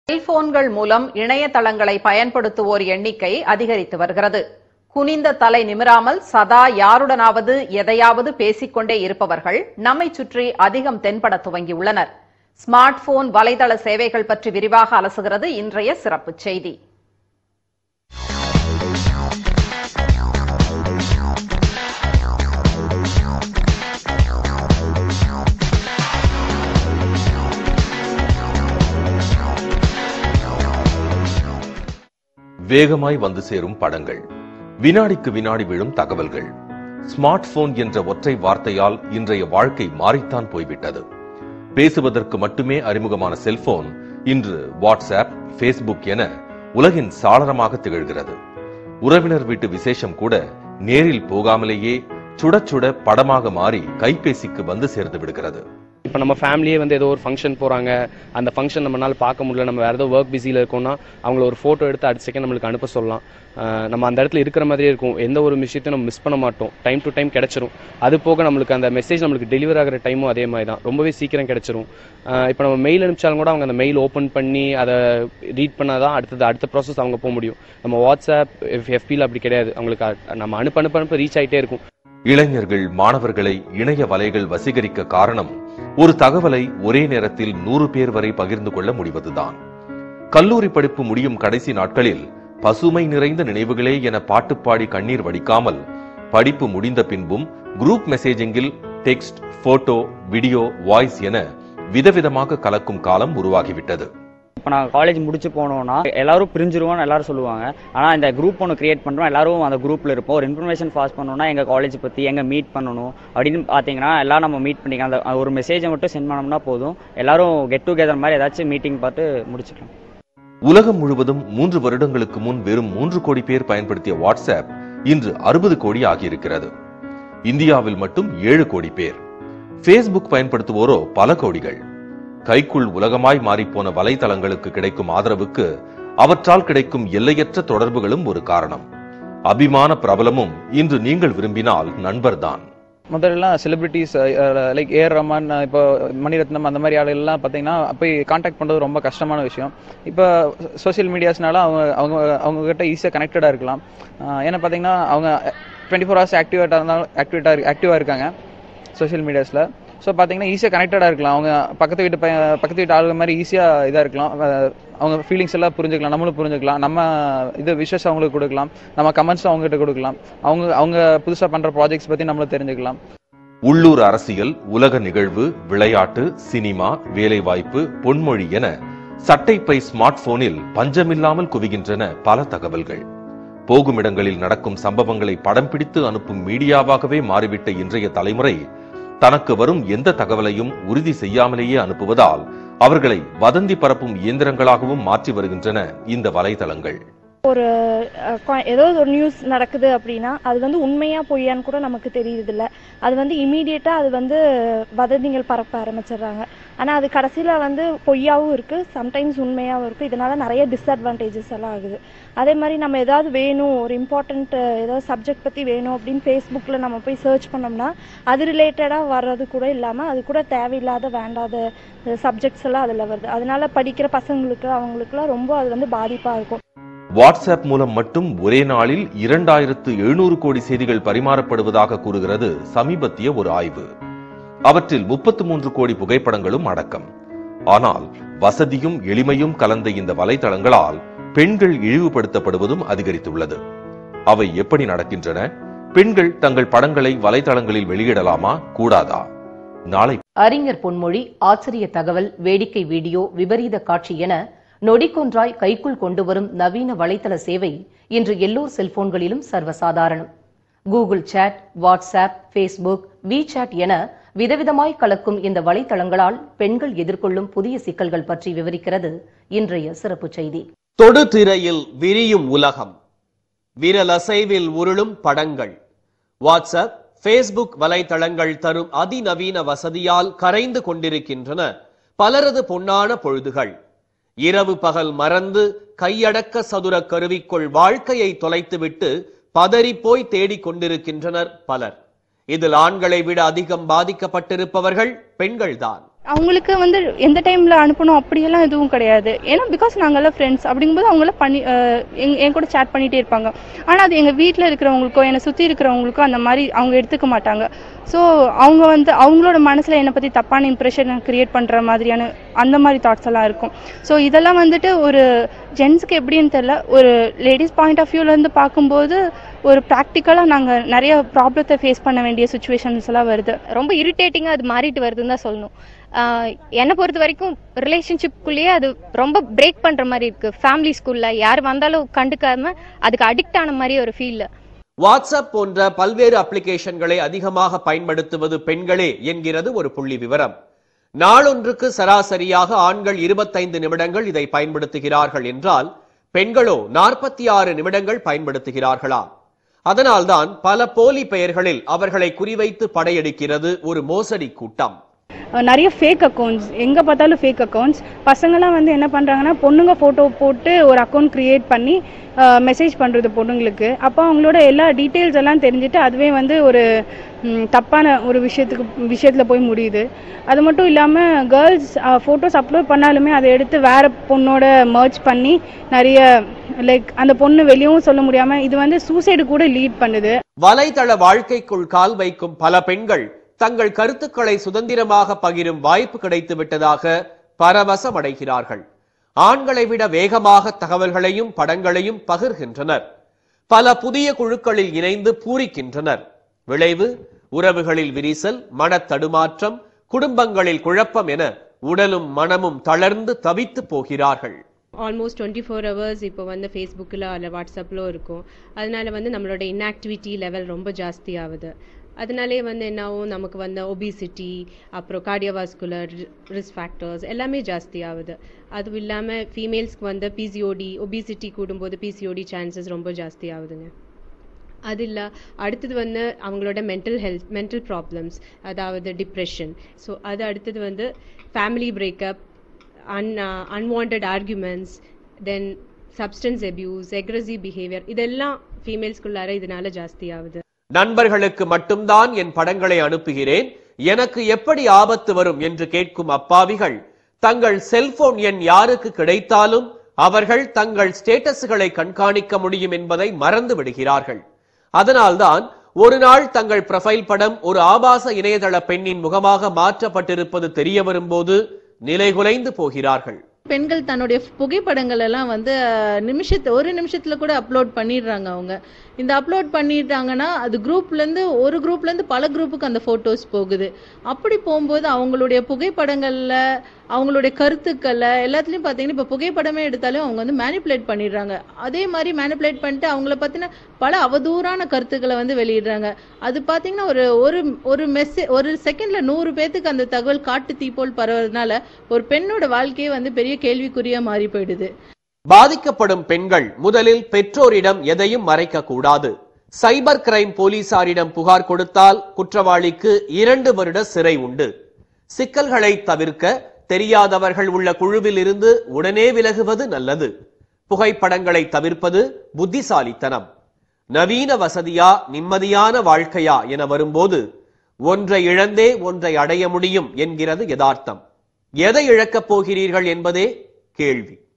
செல்போன்கள் மூலம் இணையதளங்களை பயன்படுத்துவோர் எண்ணிக்கை அதிகரித்து வருகிறது குனிந்த தலை நிமிராமல் சதா யாருடனாவது எதையாவது பேசிக்கொண்டே இருப்பவர்கள் நம்மை சுற்றி அதிகம் தென்பட துவங்கியுள்ளனர் ஸ்மார்ட் போன் வலைதள சேவைகள் பற்றி விரிவாக அலசுகிறது இன்றைய சிறப்பு செய்தி வேகமாய் வந்து சேரும் படங்கள் வினாடிக்கு வினாடி விழும் தகவல்கள் ஸ்மார்ட் போன் என்ற ஒற்றை வார்த்தையால் இன்றைய வாழ்க்கை மாறித்தான் போய்விட்டது பேசுவதற்கு மட்டுமே அறிமுகமான செல்போன் இன்று வாட்ஸ்அப் ஃபேஸ்புக் என உலகின் சாளரமாக திகழ்கிறது உறவினர் வீட்டு விசேஷம் கூட நேரில் போகாமலேயே சுட சுட படமாக மாறி கைபேசிக்கு வந்து சேர்ந்து விடுகிறது இப்போ நம்ம ஃபேமிலியே வந்து ஏதோ ஒரு ஃபங்க்ஷன் போகிறாங்க அந்த ஃபங்க்ஷன் நம்மளால பார்க்க முடியல நம்ம வேறு ஏதோ ஒர்க் பிஸியில் இருக்கோம்னா அவங்கள ஒரு ஃபோட்டோ எடுத்து அடுத்த செகண்ட் நம்மளுக்கு அனுப்ப சொல்லலாம் அஹ் நம்ம அந்த இடத்துல இருக்கிற மாதிரியே இருக்கும் எந்த ஒரு விஷயத்தையும் நம்ம மிஸ் பண்ண மாட்டோம் டைம் டு டைம் கிடைச்சிரும் அது போக நம்மளுக்கு அந்த மெசேஜ் நம்மளுக்கு டெலிவர் ஆகிற டைமும் அதே மாதிரி தான் ரொம்பவே சீக்கிரம் கிடைச்சிரும் இப்போ நம்ம மெயில் அனுப்பிச்சாலும் கூட அவங்க அந்த மெயில் ஓப்பன் பண்ணி அதை ரீட் பண்ணால் தான் அடுத்தது அடுத்த ப்ராசஸ் அவங்க போக முடியும் நம்ம வாட்ஸ்அப் எஃபியில் அப்படி கிடையாது அவங்களுக்கு அ- நம்ம அனுப்ப அனுப்ப அனுப்ப ரீச் ஆகிட்டே இருக்கும் இளைஞர்கள் மாணவர்களை இணைய வலைகள் வசீகரிக்க காரணம் ஒரு தகவலை ஒரே நேரத்தில் நூறு பேர் வரை பகிர்ந்து கொள்ள முடிவதுதான் கல்லூரி படிப்பு முடியும் கடைசி நாட்களில் பசுமை நிறைந்த நினைவுகளே என பாட்டு பாடி கண்ணீர் வடிக்காமல் படிப்பு முடிந்த பின்பும் குரூப் மெசேஜிங்கில் டெக்ஸ்ட் போட்டோ வீடியோ வாய்ஸ் என விதவிதமாக கலக்கும் காலம் உருவாகிவிட்டது இப்போ நான் காலேஜ் முடிச்சு போனோம்னா எல்லாரும் பிரிஞ்சிருவோம்னு எல்லாரும் சொல்லுவாங்க ஆனால் இந்த குரூப் ஒன்று கிரியேட் பண்ணுறோம் எல்லாரும் அந்த குரூப்பில் இருப்போம் ஒரு இன்ஃபர்மேஷன் பாஸ் பண்ணணும்னா எங்கள் காலேஜ் பற்றி எங்கே மீட் பண்ணணும் அப்படின்னு பார்த்தீங்கன்னா எல்லாம் நம்ம மீட் பண்ணிக்கலாம் அந்த ஒரு மெசேஜை மட்டும் சென்ட் பண்ணோம்னா போதும் எல்லாரும் கெட் டுகெதர் மாதிரி ஏதாச்சும் மீட்டிங் பார்த்து முடிச்சுக்கலாம் உலகம் முழுவதும் மூன்று வருடங்களுக்கு முன் வெறும் மூன்று கோடி பேர் பயன்படுத்திய வாட்ஸ்அப் இன்று அறுபது கோடி ஆகியிருக்கிறது இந்தியாவில் மட்டும் ஏழு கோடி பேர் ஃபேஸ்புக் பயன்படுத்துவோரோ பல கோடிகள் கைக்குள் உலகமாய் மாறிப்போன வலைதளங்களுக்கு கிடைக்கும் ஆதரவுக்கு அவற்றால் கிடைக்கும் எல்லையற்ற தொடர்புகளும் ஒரு காரணம் அபிமான பிரபலமும் இன்று நீங்கள் விரும்பினால் நண்பர்தான் முதல்லலாம் செலிபிரிட்டிஸ் லைக் ஏஆர் ரஹ்மான் அஹ் இப்போ மணிரத்னம் அந்த மாதிரி ஆளுகள்லாம் பார்த்தீங்கன்னா போய் காண்டாக்ட் பண்ணுறது ரொம்ப கஷ்டமான விஷயம் இப்போ சோஷியல் மீடியாஸ்னால அவங்க அவங்க அவங்க கிட்ட ஈஸியாக கனெக்டடாக இருக்கலாம் அஹ் ஏன்னா பார்த்தீங்கன்னா அவங்க டுவெண்ட்டி ஃபோர் ஹவர்ஸ் ஆக்டிவேட்டாக இருந்தாலும் ஆக்டிவேட்டாக ஆக்டிவாக இருக்காங்க சோஷியல் மீடியாஸில் ஸோ பார்த்தீங்கன்னா ஈஸியாக கனெக்டடாக இருக்கலாம் அவங்க பக்கத்து வீட்டு பையன் பக்கத்து வீட்டு ஆளுங்க மாதிரி ஈஸியாக இதாக இருக்கலாம் அஹ் அவங்க ஃபீலிங்ஸ் எல்லாம் புரிஞ்சுக்கலாம் நம்மளும் புரிஞ்சுக்கலாம் நம்ம இது விஷஸ் அவங்களுக்கு கொடுக்கலாம் நம்ம கமெண்ட்ஸ் அவங்ககிட்ட கொடுக்கலாம் அவங்க அவங்க புதுசாக பண்ணுற ப்ராஜெக்ட்ஸ் பற்றி நம்மளும் தெரிஞ்சுக்கலாம் உள்ளூர் அரசியல் உலக நிகழ்வு விளையாட்டு சினிமா வேலைவாய்ப்பு பொன்மொழி என சட்டைப்பை ஸ்மார்ட் போனில் பஞ்சமில்லாமல் குவிகின்றன பல தகவல்கள் போகும் இடங்களில் நடக்கும் சம்பவங்களை படம் பிடித்து அனுப்பும் மீடியாவாகவே மாறிவிட்ட இன்றைய தலைமுறை தனக்கு வரும் எந்த தகவலையும் உறுதி செய்யாமலேயே அனுப்புவதால் அவர்களை வதந்தி பரப்பும் இயந்திரங்களாகவும் மாற்றி வருகின்றன இந்த வலைதளங்கள் அஹ் கொ- ஏதோ ஒரு நியூஸ் நடக்குது அப்படின்னா அது வந்து உண்மையா பொய்யான்னு கூட நமக்கு தெரியுதில்ல அது வந்து இமீடியட்டா அது வந்து வதந்திகள் பரப்ப ஆரம்பிச்சிடுறாங்க ஆனா அது கடைசியில வந்து பொய்யாவும் இருக்கு சம்டைம்ஸ் உண்மையாவும் இருக்கு இதனால நிறைய டிஸ்அட்வான்டேஜஸ் எல்லாம் ஆகுது அதே மாதிரி நம்ம ஏதாவது வேணும் ஒரு இம்பார்ட்டன்ட் ஏதாவது சப்ஜெக்ட் பத்தி வேணும் அப்படின்னு ஃபேஸ்புக்கில் நம்ம போய் சர்ச் பண்ணோம்னா அது ரிலேட்டடாக வர்றது கூட இல்லாமல் அது கூட தேவையில்லாத வேண்டாத சப்ஜெக்ட்ஸ் எல்லாம் அதில் வருது அதனால படிக்கிற பசங்களுக்கு அவங்களுக்குலாம் ரொம்ப அது வந்து பாதிப்பாக இருக்கும் வாட்ஸ்அப் மூலம் மட்டும் ஒரே நாளில் இரண்டாயிரத்து எழுநூறு கோடி செய்திகள் பரிமாறப்படுவதாக கூறுகிறது சமீபத்திய ஒரு ஆய்வு அவற்றில் முப்பத்து மூன்று கோடி புகைப்படங்களும் அடக்கம் ஆனால் வசதியும் எளிமையும் கலந்த இந்த வலைதளங்களால் பெண்கள் இழிவுபடுத்தப்படுவதும் அதிகரித்துள்ளது அவை எப்படி நடக்கின்றன பெண்கள் தங்கள் படங்களை வலைதளங்களில் வெளியிடலாமா கூடாதா நாளை அறிஞர் பொன்மொழி ஆச்சரிய தகவல் வேடிக்கை வீடியோ விபரீத காட்சி என நொடிக்கொன்றாய் கைக்குள் கொண்டு வரும் நவீன வலைத்தள சேவை இன்று எல்லோர் செல்போன்களிலும் சர்வசாதாரணம் Google chat WhatsApp Facebook WeChat என விதவிதமாய் கலக்கும் இந்த வலைத்தளங்களால் பெண்கள் எதிர்கொள்ளும் புதிய சிக்கல்கள் பற்றி விவரிக்கிறது இன்றைய சிறப்பு செய்தி தொடுதிரையில் விரியும் உலகம் விரலசைவில் உருளும் படங்கள் வாட்ஸ்அப் ஃபேஸ்புக் வலைத்தளங்கள் தரும் அதிநவீன வசதியால் கரைந்து கொண்டிருக்கின்றன பலரது பொன்னான பொழுதுகள் இரவு பகல் மறந்து கையடக்க சதுர கருவிக்குள் வாழ்க்கையை தொலைத்துவிட்டு பதறிப்போய் தேடிக் கொண்டிருக்கின்றனர் பலர் இதில் ஆண்களை விட அதிகம் பாதிக்கப்பட்டிருப்பவர்கள் பெண்கள்தான் அவங்களுக்கு வந்து எந்த டைம்ல அனுப்பணும் அப்படியெல்லாம் எதுவும் கிடையாது ஏன்னா பிகாஸ் நாங்கெல்லாம் ஃப்ரெண்ட்ஸ் அப்படிங்கும்போது அவங்களாம் பண்ணி அஹ், எங்க என் கூட சேட் பண்ணிட்டே இருப்பாங்க ஆனால் அது எங்கள் வீட்டில் இருக்கிறவங்களுக்கோ என்னை சுற்றி இருக்கிறவங்களுக்கோ அந்த மாதிரி அவங்க எடுத்துக்க மாட்டாங்க ஸோ அவங்க வந்து அவங்களோட மனசில் என்னை பற்றி தப்பான இம்ப்ரெஷன் கிரியேட் பண்ணுற மாதிரியான அந்த மாதிரி தாட்ஸ் எல்லாம் இருக்கும் ஸோ இதெல்லாம் வந்துட்டு ஒரு ஜென்ஸுக்கு எப்படின்னு தெரில ஒரு லேடிஸ் பாயிண்ட் ஆஃப் வியூலேருந்து பார்க்கும்போது ஒரு ப்ராக்டிக்கலாக நாங்கள் நிறைய ப்ராப்ளத்தை ஃபேஸ் பண்ண வேண்டிய சுச்சுவேஷன்ஸ் எல்லாம் வருது ரொம்ப இரிட்டேட்டிங்காக அது மாறிட்டு வருதுன்னு தான் சொல்லணும் ஆஹ் என்னை பொறுத்த வரைக்கும் ரிலேஷன்ஷிப்குள்ளேயே அது ரொம்ப பிரேக் பண்ணுற மாதிரி இருக்குது ஃபேமிலி ஸ்கூலில் யார் வந்தாலும் கண்டுக்காம அதுக்கு அடிக்ட் ஆன மாதிரி ஒரு ஃபீல் வாட்ஸ்அப் போன்ற பல்வேறு அப்ளிகேஷன்களை அதிகமாக பயன்படுத்துவது பெண்களே என்கிறது ஒரு புள்ளி விவரம் நாளொன்றுக்கு சராசரியாக ஆண்கள் இருபத்தைந்து நிமிடங்கள் இதை பயன்படுத்துகிறார்கள் என்றால் பெண்களோ நாற்பத்தி ஆறு நிமிடங்கள் பயன்படுத்துகிறார்களாம் அதனால்தான் பல போலி பெயர்களில் அவர்களை குறிவைத்து படையெடுக்கிறது ஒரு மோசடி கூட்டம் அஹ் நிறைய ஃபேக் அக்கௌண்ட்ஸ் எங்கே பார்த்தாலும் ஃபேக் அக்கௌண்ட்ஸ் பசங்களாம் வந்து என்ன பண்ணுறாங்கன்னா பொண்ணுங்க ஃபோட்டோ போட்டு ஒரு அக்கௌண்ட் க்ரியேட் பண்ணி மெசேஜ் பண்ணுறது பொண்ணுங்களுக்கு அப்போ அவங்களோட எல்லா டீட்டெயில்ஸ் எல்லாம் தெரிஞ்சுட்டு அதுவே வந்து ஒரு ம், தப்பான ஒரு விஷயத்துக்கு விஷயத்தில் போய் முடியுது அது மட்டும் இல்லாமல் கேர்ள்ஸ் ஃபோட்டோஸ் அப்லோட் பண்ணாலுமே அதை எடுத்து வேற பொண்ணோட மர்ச் பண்ணி நிறைய லைக் அந்த பொண்ணு வெளியவும் சொல்ல முடியாமல் இது வந்து சூசைடு கூட லீட் பண்ணுது வலைதள வாழ்க்கைக்குள் கால் வைக்கும் பல பெண்கள் தங்கள் கருத்துக்களை சுதந்திரமாக பகிரும் வாய்ப்பு கிடைத்து விட்டதாக பரவசம் அடைகிறார்கள் ஆண்களை விட வேகமாக தகவல்களையும் படங்களையும் பகிர்கின்றனர் பல புதிய குழுக்களில் இணைந்து பூரிக்கின்றனர் விளைவு உறவுகளில் விரிசல் மனத் தடுமாற்றம் குடும்பங்களில் குழப்பம் என உடலும் மனமும் தளர்ந்து தவித்து போகிறார்கள் ஆல்மோஸ்ட் டுவெண்ட்டி ஃபோர் ஹவர்ஸ் இப்போ வந்து ஃபேஸ்புக்கில் அதில் வாட்ஸ்அப்பில் இருக்கும் அதனால வந்து நம்மளோட இன்ஆக்டிவிட்டி லெவல் ரொம்ப ஜாஸ்தி ஆகுது அதனாலே வந்து என்ன ஆகும் நமக்கு வந்து ஒபிசிட்டி அப்புறம் கார்டியோவாஸ்குலர் ரிஸ்க் ஃபேக்டர்ஸ் எல்லாமே ஜாஸ்தி ஆகுது அதுவும் இல்லாமல் ஃபீமேல்ஸ்க்கு வந்து பிசிஓடி ஒபிசிட்டி கூடும்போது பிசிஓடி சான்சஸ் ரொம்ப ஜாஸ்தி ஆகுதுங்க அது இல்லை அடுத்தது வந்து அவங்களோட மென்டல் ஹெல்த் மென்டல் ப்ராப்ளம்ஸ் அதாவது டிப்ரெஷன் ஸோ அது அடுத்தது வந்து family breakup un unwanted arguments then substance abuse aggressive behaviour இதெல்லாம் ஃபீமேல்ஸ்குள்ளார இதனால ஜாஸ்தி ஆகுது நண்பர்களுக்கு மட்டும்தான் என் படங்களை அனுப்புகிறேன் எனக்கு எப்படி ஆபத்து வரும் என்று கேட்கும் அப்பாவிகள் தங்கள் செல்போன் எண் யாருக்கு கிடைத்தாலும் அவர்கள் தங்கள் ஸ்டேட்டஸ்களை கண்காணிக்க முடியும் என்பதை மறந்து விடுகிறார்கள் அதனால்தான் ஒரு நாள் தங்கள் ப்ரொஃபைல் படம் ஒரு ஆபாச இணையதள பெண்ணின் முகமாக மாற்றப்பட்டிருப்பது தெரிய வரும்போது நிலைகுலைந்து போகிறார்கள் பெண்கள் தன்னுடைய புகைப்படங்கள் எல்லாம் வந்து அஹ், நிமிஷத்து ஒரு நிமிஷத்துல கூட அப்லோட் பண்ணிடுறாங்க அவங்க இந்த அப்லோட் பண்ணிட்டாங்கன்னா அது குரூப்ல இருந்து ஒரு குரூப்ல இருந்து பல குரூப்புக்கு அந்த போட்டோஸ் போகுது அப்படி போகும்போது அவங்களுடைய புகைப்படங்கள்ல அவங்களுடைய கருத்துக்கள்ல எல்லாத்துலயும் பாத்தீங்கன்னா இப்ப புகைப்படமே எடுத்தாலும் அவங்க வந்து மேனிப்புலேட் பண்ணிடுறாங்க அதே மாதிரி மேனிப்புலேட் பண்ணிட்டு அவங்கள பத்தின பல அவதூறான கருத்துக்களை வந்து வெளியிடுறாங்க அது பாத்தீங்கன்னா ஒரு ஒரு ஒரு மெசேஜ் ஒரு செகண்ட்ல நூறு பேத்துக்கு அந்த தகவல் காட்டு தீ போல் பரவுறதுனால ஒரு பெண்ணோட வாழ்க்கையே வந்து பெரிய கேள்விக்குறியா மாறி போயிடுது பாதிக்கப்படும் பெண்கள் முதலில் பெற்றோரிடம் எதையும் மறைக்க கூடாது சைபர் கிரைம் போலீசாரிடம் புகார் கொடுத்தால் குற்றவாளிக்கு இரண்டு வருட சிறை உண்டு சிக்கல்களை தவிர்க்க தெரியாதவர்கள் உள்ள குழுவில் இருந்து உடனே விலகுவது நல்லது புகைப்படங்களை தவிர்ப்பது புத்திசாலித்தனம் நவீன வசதியா நிம்மதியான வாழ்க்கையா என வரும்போது ஒன்றை இழந்தே ஒன்றை அடைய முடியும் என்கிறது யதார்த்தம் எதை இழக்கப் போகிறீர்கள் என்பதே கேள்வி